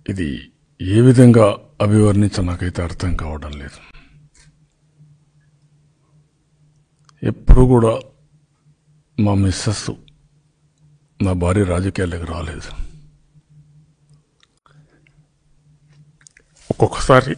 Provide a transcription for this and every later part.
ఇది ఏ విధంగా అభివర్ణించ నాకైతే అర్థం కావడం లేదు ఎప్పుడు కూడా మా మిస్సెస్ నా భార్య రాజకీయాలకు రాలేదు ఒక్కొక్కసారి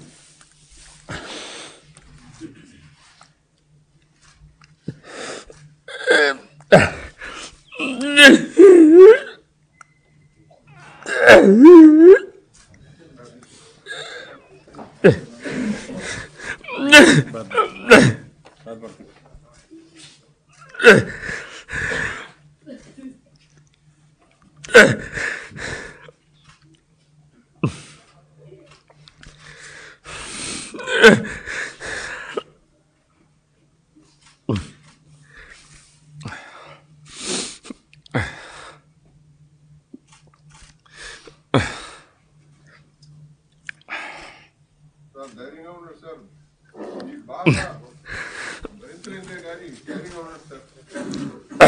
సార్ ధైర్యంగా ఉన్నారు సార్ మీకు బాగా భరించలేదే కానీ ధైర్యంగా ఉన్నారు సార్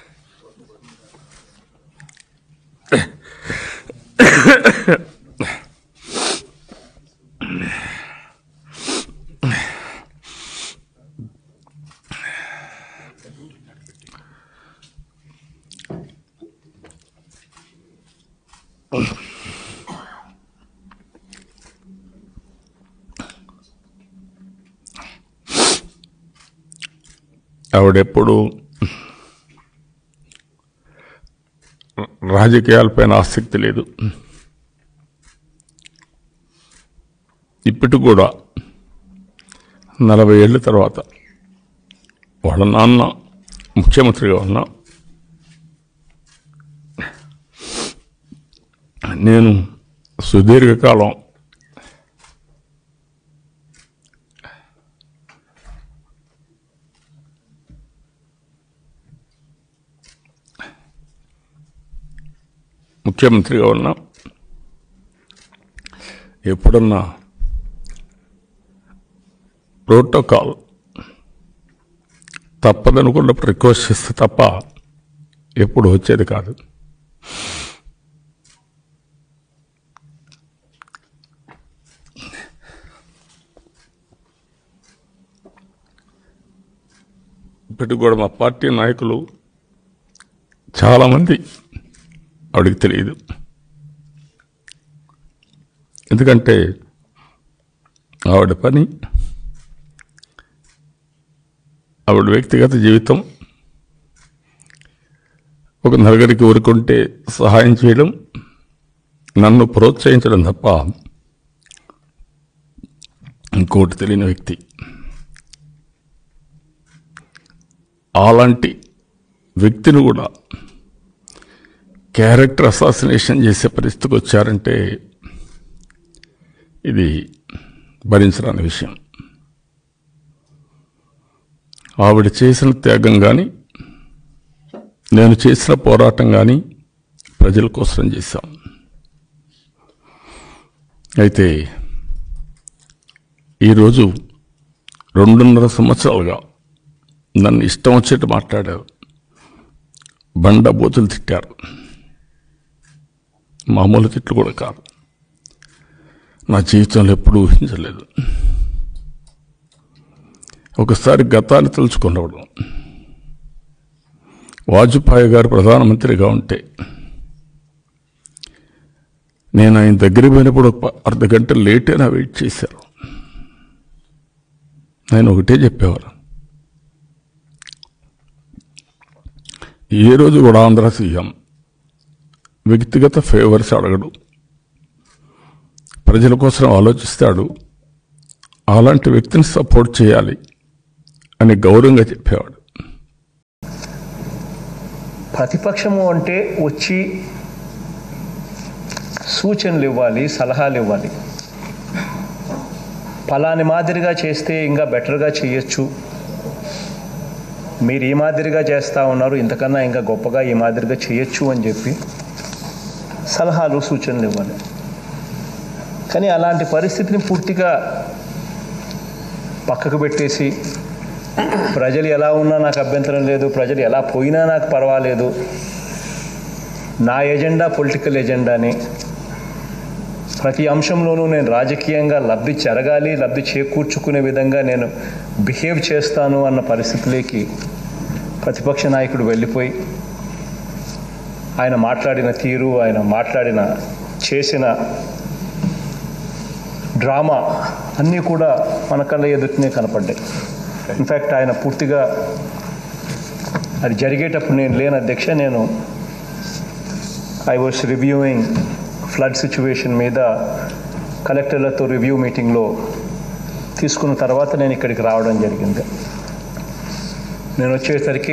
ఆవిడెప్పుడు రాజకీయాలపైన ఆసక్తి లేదు ఇప్పటికి కూడా నలభై ఏళ్ళ తర్వాత వాళ్ళ నాన్న ముఖ్యమంత్రిగా ఉన్నా నేను సుదీర్ఘకాలం ముఖ్యమంత్రిగా ఉన్నా ఎప్పుడన్నా ప్రోటోకాల్ తప్పదనుకున్నప్పుడు రిక్వెస్ట్ చేస్తే తప్ప ఎప్పుడు వచ్చేది కాదు ఇప్పటికి కూడా మా పార్టీ నాయకులు చాలామంది ఆవిడకి తెలియదు ఎందుకంటే ఆవిడ పని ఆవిడ వ్యక్తిగత జీవితం ఒక నలుగురికి ఊరుకుంటే సహాయం చేయడం నన్ను ప్రోత్సహించడం తప్ప ఇంకోటి తెలియని వ్యక్తి అలాంటి వ్యక్తిని కూడా క్యారెక్టర్ అసాసినేషన్ చేసే పరిస్థితికి వచ్చారంటే ఇది భరించరాని విషయం ఆవిడ చేసిన త్యాగం కానీ నేను చేసిన పోరాటం కానీ ప్రజల కోసం చేశాం అయితే ఈరోజు రెండున్నర సంవత్సరాలుగా నన్ను ఇష్టం వచ్చేట్టు మాట్లాడారు బండ బూతులు తిట్టారు మామూలు తిట్లు కూడా కాదు నా జీవితంలో ఎప్పుడూ ఊహించలేదు ఒకసారి గతాన్ని తలుచుకున్నప్పుడు వాజ్పేయి గారు ప్రధానమంత్రిగా ఉంటే నేను ఆయన దగ్గరికి పోయినప్పుడు ఒక ప- అర్ధ గంట లేట్ అయినా వెయిట్ చేశారు నేను ఒకటే చెప్పేవారు ఏ రోజు కూడా ఆంధ్ర సీఎం వ్యక్తిగత ఫేవర్స్ అడగడు ప్రజల కోసం ఆలోచిస్తాడు అలాంటి వ్యక్తిని సపోర్ట్ చేయాలి అని గౌరవంగా చెప్పేవాడు ప్రతిపక్షము అంటే వచ్చి సూచనలు ఇవ్వాలి సలహాలు ఇవ్వాలి ఫలాని మాదిరిగా చేస్తే ఇంకా బెటర్గా చేయొచ్చు మీరు ఈ మాదిరిగా చేస్తూ ఉన్నారు ఇంతకన్నా ఇంకా గొప్పగా ఈ మాదిరిగా చేయొచ్చు అని చెప్పి సలహాలు సూచనలు ఇవ్వాలి కానీ అలాంటి పరిస్థితిని పూర్తిగా పక్కకు పెట్టేసి ప్రజలు ఎలా ఉన్నా నాకు అభ్యంతరం లేదు ప్రజలు ఎలా పోయినా నాకు పర్వాలేదు నా ఎజెండా పొలిటికల్ ఎజెండాని ప్రతి అంశంలోనూ నేను రాజకీయంగా లబ్ధి జరగాలి లబ్ధి చేకూర్చుకునే విధంగా నేను బిహేవ్ చేస్తాను అన్న పరిస్థితిలోకి ప్రతిపక్ష నాయకుడు వెళ్ళిపోయి ఆయన మాట్లాడిన తీరు ఆయన మాట్లాడిన చేసిన డ్రామా అన్నీ కూడా మన కళ్ళ ఎదుటినే కనపడ్డాయి ఇన్ఫ్యాక్ట్ ఆయన పూర్తిగా అది జరిగేటప్పుడు నేను లేని అధ్యక్ష నేను I was reviewing flood situation మీద కలెక్టర్లతో రివ్యూ మీటింగ్లో తీసుకున్న తర్వాత నేను ఇక్కడికి రావడం జరిగింది నేను వచ్చేసరికి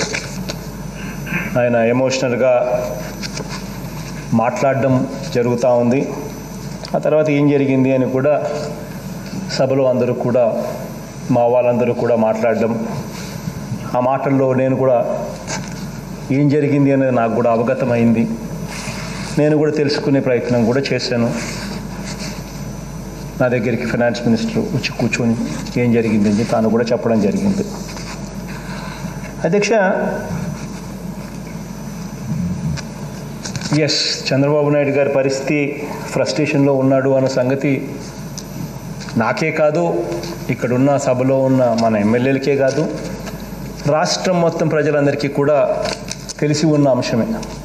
ఆయన ఎమోషనల్గా మాట్లాడడం జరుగుతూ ఉంది ఆ తర్వాత ఏం జరిగింది అని కూడా సభలో అందరూ కూడా మా వాళ్ళందరూ కూడా మాట్లాడడం ఆ మాటల్లో నేను కూడా ఏం జరిగింది అనేది నాకు కూడా అవగతమైంది నేను కూడా తెలుసుకునే ప్రయత్నం కూడా చేశాను నా దగ్గరికి ఫైనాన్స్ మినిస్టర్ వచ్చి కూర్చొని ఏం జరిగిందని తాను కూడా చెప్పడం జరిగింది అధ్యక్ష ఎస్ చంద్రబాబు నాయుడు గారి పరిస్థితి ఫ్రస్ట్రేషన్లో ఉన్నాడు అన్న సంగతి నాకే కాదు ఇక్కడున్న సభలో ఉన్న మన ఎమ్మెల్యేలకే కాదు రాష్ట్రం మొత్తం ప్రజలందరికీ కూడా తెలిసి ఉన్న అంశమే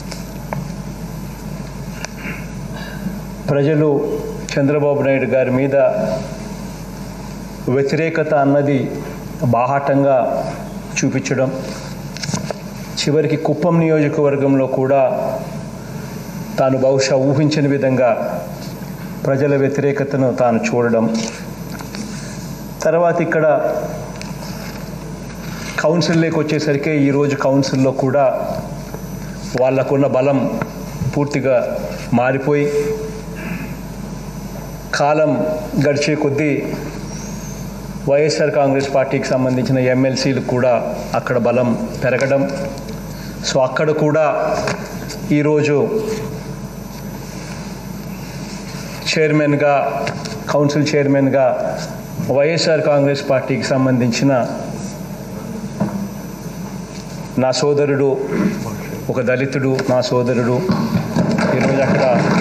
ప్రజలు చంద్రబాబు నాయుడు గారి మీద వ్యతిరేకత అన్నది బాహాటంగా చూపించడం చివరికి కుప్పం నియోజకవర్గంలో కూడా తాను బహుశా ఊహించని విధంగా ప్రజల వ్యతిరేకతను తాను చూడడం తర్వాత ఇక్కడ కౌన్సిల్లోకి వచ్చేసరికి ఈరోజు కౌన్సిల్లో కూడా వాళ్ళకున్న బలం పూర్తిగా మారిపోయి కాలం గడిచే కొద్దీ వైఎస్ఆర్ కాంగ్రెస్ పార్టీకి సంబంధించిన ఎమ్మెల్సీలు కూడా అక్కడ బలం పెరగడం సో అక్కడ కూడా ఈరోజు చైర్మన్గా కౌన్సిల్ చైర్మన్గా వైఎస్ఆర్ కాంగ్రెస్ పార్టీకి సంబంధించిన నా సోదరుడు ఒక దళితుడు నా సోదరుడు ఈరోజు అక్కడ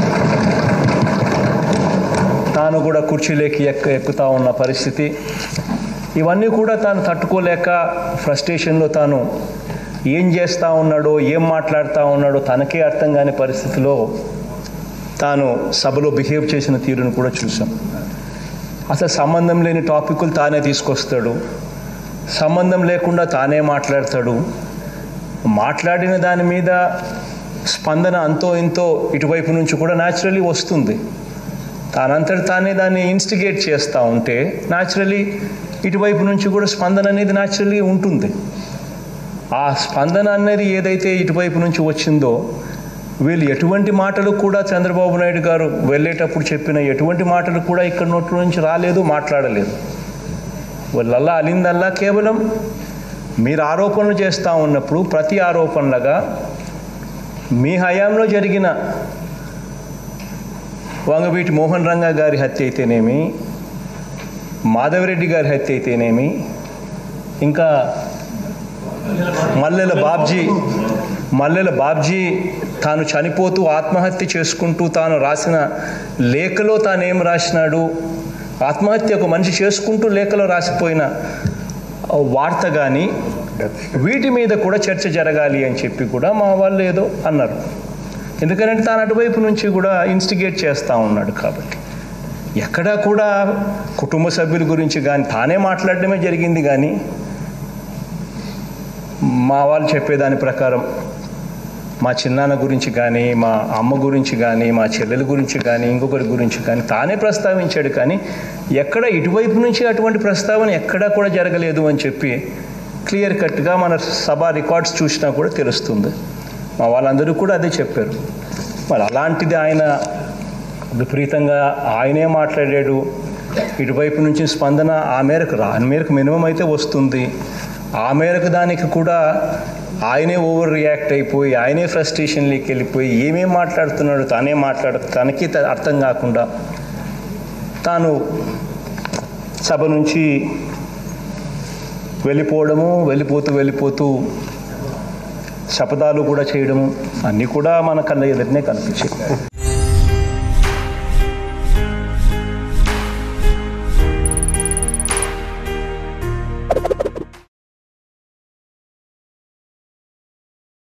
తాను కూడా కుర్చీలోకి ఎక్క ఎక్కుతా ఉన్న పరిస్థితి ఇవన్నీ కూడా తాను తట్టుకోలేక ఫ్రస్ట్రేషన్లో తాను ఏం చేస్తూ ఉన్నాడో ఏం మాట్లాడుతూ ఉన్నాడో తనకే అర్థం కాని పరిస్థితిలో తాను సభలో బిహేవ్ చేసిన తీరును కూడా చూసాం అసలు సంబంధం లేని టాపిక్లు తానే తీసుకొస్తాడు సంబంధం లేకుండా తానే మాట్లాడతాడు మాట్లాడిన దాని మీద స్పందన అంతో ఇంతో ఇటువైపు నుంచి కూడా న్యాచురలీ వస్తుంది తానంతటి తానే దాన్ని ఇన్స్టిగేట్ చేస్తూ ఉంటే న్యాచురలీ ఇటువైపు నుంచి కూడా స్పందన అనేది న్యాచురలీ ఉంటుంది ఆ స్పందన అనేది ఏదైతే ఇటువైపు నుంచి వచ్చిందో వీళ్ళు ఎటువంటి మాటలు కూడా చంద్రబాబు నాయుడు గారు వెళ్ళేటప్పుడు చెప్పిన ఎటువంటి మాటలు కూడా ఇక్కడ నోట్ల నుంచి రాలేదు మాట్లాడలేదు వాళ్ళల్లా అలిందల్లా కేవలం మీరు ఆరోపణలు చేస్తూ ఉన్నప్పుడు ప్రతి ఆరోపణలుగా మీ హయాంలో జరిగిన వంగవీటి మోహన్ రంగా గారి హత్య అయితేనేమి మాధవరెడ్డి గారి హత్య అయితేనేమి ఇంకా మల్లెల బాబ్జీ మల్లెల బాబ్జీ తాను చనిపోతూ ఆత్మహత్య చేసుకుంటూ తాను రాసిన లేఖలో తాను ఏం రాసినాడు ఆత్మహత్య ఒక మనిషి చేసుకుంటూ లేఖలో రాసిపోయిన వార్త కానీ వీటి మీద కూడా చర్చ జరగాలి అని చెప్పి కూడా మా వాళ్ళు ఏదో అన్నారు ఎందుకంటే తాను అటువైపు నుంచి కూడా ఇన్స్టిగేట్ చేస్తూ ఉన్నాడు కాబట్టి ఎక్కడా కూడా కుటుంబ సభ్యుల గురించి కానీ తానే మాట్లాడడమే జరిగింది కానీ మా వాళ్ళు చెప్పేదాని ప్రకారం మా చిన్నాన్న గురించి కానీ మా అమ్మ గురించి కానీ మా చెల్లెల గురించి కానీ ఇంకొకరి గురించి కానీ తానే ప్రస్తావించాడు కానీ ఎక్కడ ఇటువైపు నుంచి అటువంటి ప్రస్తావన ఎక్కడా కూడా జరగలేదు అని చెప్పి క్లియర్ కట్గా మన సభ రికార్డ్స్ చూసినా కూడా తెలుస్తుంది మా వాళ్ళందరూ కూడా అదే చెప్పారు మరి అలాంటిది ఆయన విపరీతంగా ఆయనే మాట్లాడాడు ఇటువైపు నుంచి స్పందన ఆ మేరకు రా ఆ మేరకు మినిమం అయితే వస్తుంది ఆ మేరకు దానికి కూడా ఆయనే ఓవర్ రియాక్ట్ అయిపోయి ఆయనే ఫ్రస్ట్రేషన్లోకి వెళ్ళిపోయి ఏమేం మాట్లాడుతున్నాడు తానే మాట్లాడు తనకి త- అర్థం కాకుండా తాను సభ నుంచి వెళ్ళిపోవడము వెళ్ళిపోతూ వెళ్ళిపోతూ శపథాలు కూడా చేయడము అన్నీ కూడా మన కళ్ళ ఎదుటనే కనిపించాయి